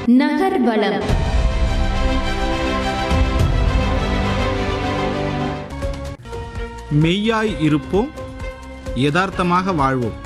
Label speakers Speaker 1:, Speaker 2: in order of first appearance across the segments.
Speaker 1: நகர்வலம்
Speaker 2: மெய்யாய் இருப்போம் யதார்த்தமாக வாழ்வோம்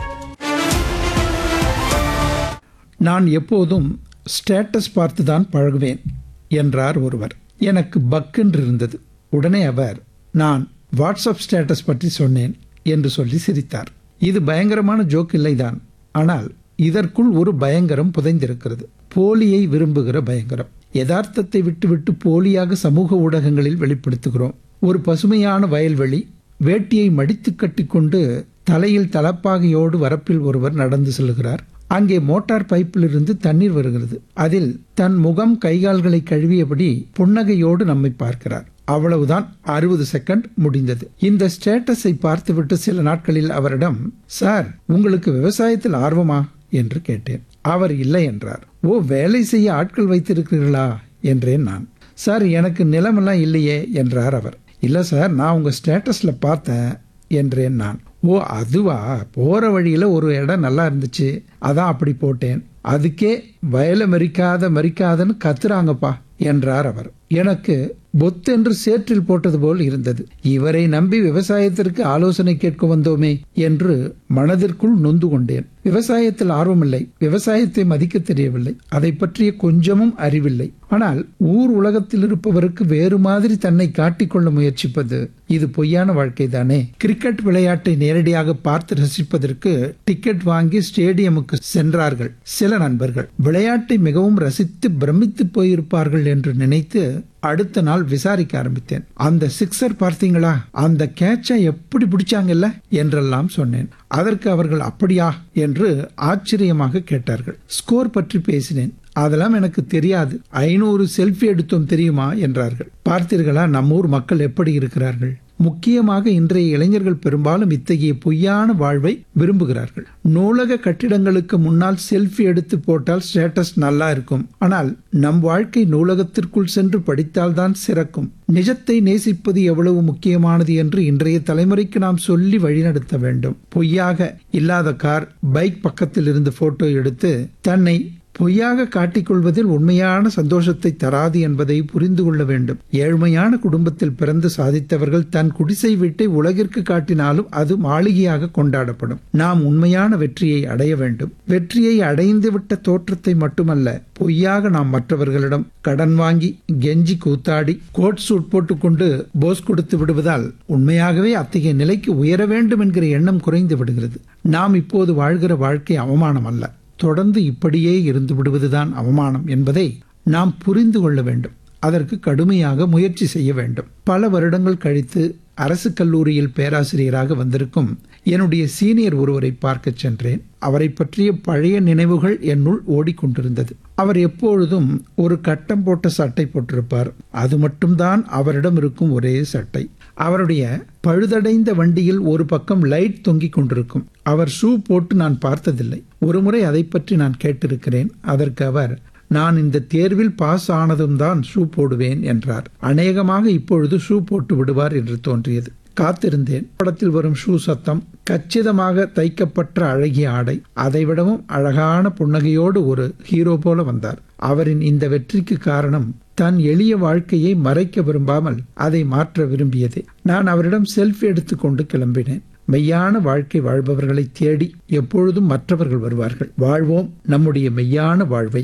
Speaker 3: நான் எப்போதும் ஸ்டேட்டஸ் பார்த்து தான் பழகுவேன் என்றார் ஒருவர் எனக்கு பக்கென்று இருந்தது உடனே அவர் நான் வாட்ஸ்அப் ஸ்டேட்டஸ் பற்றி சொன்னேன் என்று சொல்லி சிரித்தார் இது பயங்கரமான ஜோக் இல்லைதான் ஆனால் இதற்குள் ஒரு பயங்கரம் புதைந்திருக்கிறது போலியை விரும்புகிற பயங்கரம் யதார்த்தத்தை விட்டுவிட்டு போலியாக சமூக ஊடகங்களில் வெளிப்படுத்துகிறோம் ஒரு பசுமையான வயல்வெளி வேட்டியை மடித்து கட்டிக்கொண்டு தலையில் தலப்பாகையோடு வரப்பில் ஒருவர் நடந்து செல்கிறார் அங்கே மோட்டார் பைப்பிலிருந்து தண்ணீர் வருகிறது அதில் தன் முகம் கைகால்களை கழுவியபடி புன்னகையோடு நம்மை பார்க்கிறார் அவ்வளவுதான் அறுபது செகண்ட் முடிந்தது இந்த ஸ்டேட்டஸை பார்த்துவிட்டு சில நாட்களில் அவரிடம் சார் உங்களுக்கு விவசாயத்தில் ஆர்வமா என்று கேட்டேன் அவர் இல்லை என்றார் ஓ வேலை செய்ய ஆட்கள் வைத்திருக்கிறீர்களா என்றேன் நான் சார் எனக்கு நிலமெல்லாம் இல்லையே என்றார் அவர் இல்லை சார் நான் உங்க ஸ்டேட்டஸ்ல பார்த்தேன் என்றேன் நான் ஓ அதுவா போற வழியில ஒரு இடம் நல்லா இருந்துச்சு அதான் அப்படி போட்டேன் அதுக்கே வயலை மறிக்காத மறிக்காதன்னு கத்துறாங்கப்பா என்றார் அவர் எனக்கு பொத்தென்று சேற்றில் போட்டது போல் இருந்தது இவரை நம்பி விவசாயத்திற்கு ஆலோசனை கேட்க வந்தோமே என்று மனதிற்குள் நொந்து கொண்டேன் விவசாயத்தில் ஆர்வமில்லை விவசாயத்தை மதிக்க தெரியவில்லை அதை பற்றிய கொஞ்சமும் அறிவில்லை ஆனால் ஊர் உலகத்தில் இருப்பவருக்கு வேறு மாதிரி தன்னை காட்டிக்கொள்ள முயற்சிப்பது இது பொய்யான வாழ்க்கை தானே கிரிக்கெட் விளையாட்டை நேரடியாக பார்த்து ரசிப்பதற்கு டிக்கெட் வாங்கி ஸ்டேடியமுக்கு சென்றார்கள் சில நண்பர்கள் விளையாட்டை மிகவும் ரசித்து பிரமித்து போயிருப்பார்கள் என்று நினைத்து அடுத்த நாள் விசாரிக்க ஆரம்பித்தேன் அந்த சிக்ஸர் பார்த்தீங்களா அந்த கேட்சை எப்படி பிடிச்சாங்கல்ல என்றெல்லாம் சொன்னேன் அதற்கு அவர்கள் அப்படியா என்று ஆச்சரியமாக கேட்டார்கள் ஸ்கோர் பற்றி பேசினேன் அதெல்லாம் எனக்கு தெரியாது ஐநூறு செல்ஃபி எடுத்தோம் தெரியுமா என்றார்கள் பார்த்தீர்களா நம்ம ஊர் மக்கள் எப்படி இருக்கிறார்கள் முக்கியமாக இன்றைய இளைஞர்கள் பெரும்பாலும் இத்தகைய பொய்யான வாழ்வை விரும்புகிறார்கள் நூலக கட்டிடங்களுக்கு முன்னால் செல்ஃபி எடுத்து போட்டால் ஸ்டேட்டஸ் நல்லா இருக்கும் ஆனால் நம் வாழ்க்கை நூலகத்திற்குள் சென்று படித்தால்தான் சிறக்கும் நிஜத்தை நேசிப்பது எவ்வளவு முக்கியமானது என்று இன்றைய தலைமுறைக்கு நாம் சொல்லி வழிநடத்த வேண்டும் பொய்யாக இல்லாத கார் பைக் பக்கத்தில் இருந்து போட்டோ எடுத்து தன்னை பொய்யாக காட்டிக்கொள்வதில் உண்மையான சந்தோஷத்தை தராது என்பதை புரிந்து கொள்ள வேண்டும் ஏழ்மையான குடும்பத்தில் பிறந்து சாதித்தவர்கள் தன் குடிசை வீட்டை உலகிற்கு காட்டினாலும் அது மாளிகையாக கொண்டாடப்படும் நாம் உண்மையான வெற்றியை அடைய வேண்டும் வெற்றியை அடைந்துவிட்ட தோற்றத்தை மட்டுமல்ல பொய்யாக நாம் மற்றவர்களிடம் கடன் வாங்கி கெஞ்சி கூத்தாடி கோட் சூட் போட்டுக்கொண்டு போஸ் கொடுத்து விடுவதால் உண்மையாகவே அத்தகைய நிலைக்கு உயர வேண்டும் என்கிற எண்ணம் குறைந்து விடுகிறது நாம் இப்போது வாழ்கிற வாழ்க்கை அவமானம் அல்ல தொடர்ந்து இப்படியே இருந்து விடுவதுதான் அவமானம் என்பதை நாம் புரிந்து கொள்ள வேண்டும் அதற்கு கடுமையாக முயற்சி செய்ய வேண்டும் பல வருடங்கள் கழித்து அரசு கல்லூரியில் பேராசிரியராக வந்திருக்கும் என்னுடைய சீனியர் ஒருவரை பார்க்க சென்றேன் அவரை பற்றிய பழைய நினைவுகள் என்னுள் ஓடிக்கொண்டிருந்தது அவர் எப்பொழுதும் ஒரு கட்டம் போட்ட சட்டை போட்டிருப்பார் அது மட்டும்தான் அவரிடம் இருக்கும் ஒரே சட்டை அவருடைய பழுதடைந்த வண்டியில் ஒரு பக்கம் லைட் தொங்கிக் கொண்டிருக்கும் அவர் ஷூ போட்டு நான் பார்த்ததில்லை ஒருமுறை அதை பற்றி நான் கேட்டிருக்கிறேன் அதற்கு அவர் நான் இந்த தேர்வில் பாஸ் ஆனதும் தான் ஷூ போடுவேன் என்றார் அநேகமாக இப்பொழுது ஷூ போட்டு விடுவார் என்று தோன்றியது காத்திருந்தேன் படத்தில் வரும் ஷூ சத்தம் கச்சிதமாக தைக்கப்பட்ட அழகிய ஆடை அதைவிடவும் அழகான புன்னகையோடு ஒரு ஹீரோ போல வந்தார் அவரின் இந்த வெற்றிக்கு காரணம் தன் எளிய வாழ்க்கையை மறைக்க விரும்பாமல் அதை மாற்ற விரும்பியதே நான் அவரிடம் செல்ஃபி எடுத்துக்கொண்டு கிளம்பினேன் மெய்யான வாழ்க்கை வாழ்பவர்களை தேடி எப்பொழுதும் மற்றவர்கள் வருவார்கள் வாழ்வோம் நம்முடைய மெய்யான வாழ்வை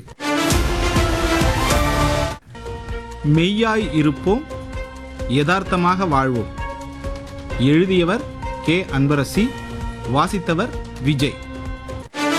Speaker 2: மெய்யாய் இருப்போம் யதார்த்தமாக வாழ்வோம் எழுதியவர் கே அன்பரசி வாசித்தவர் விஜய்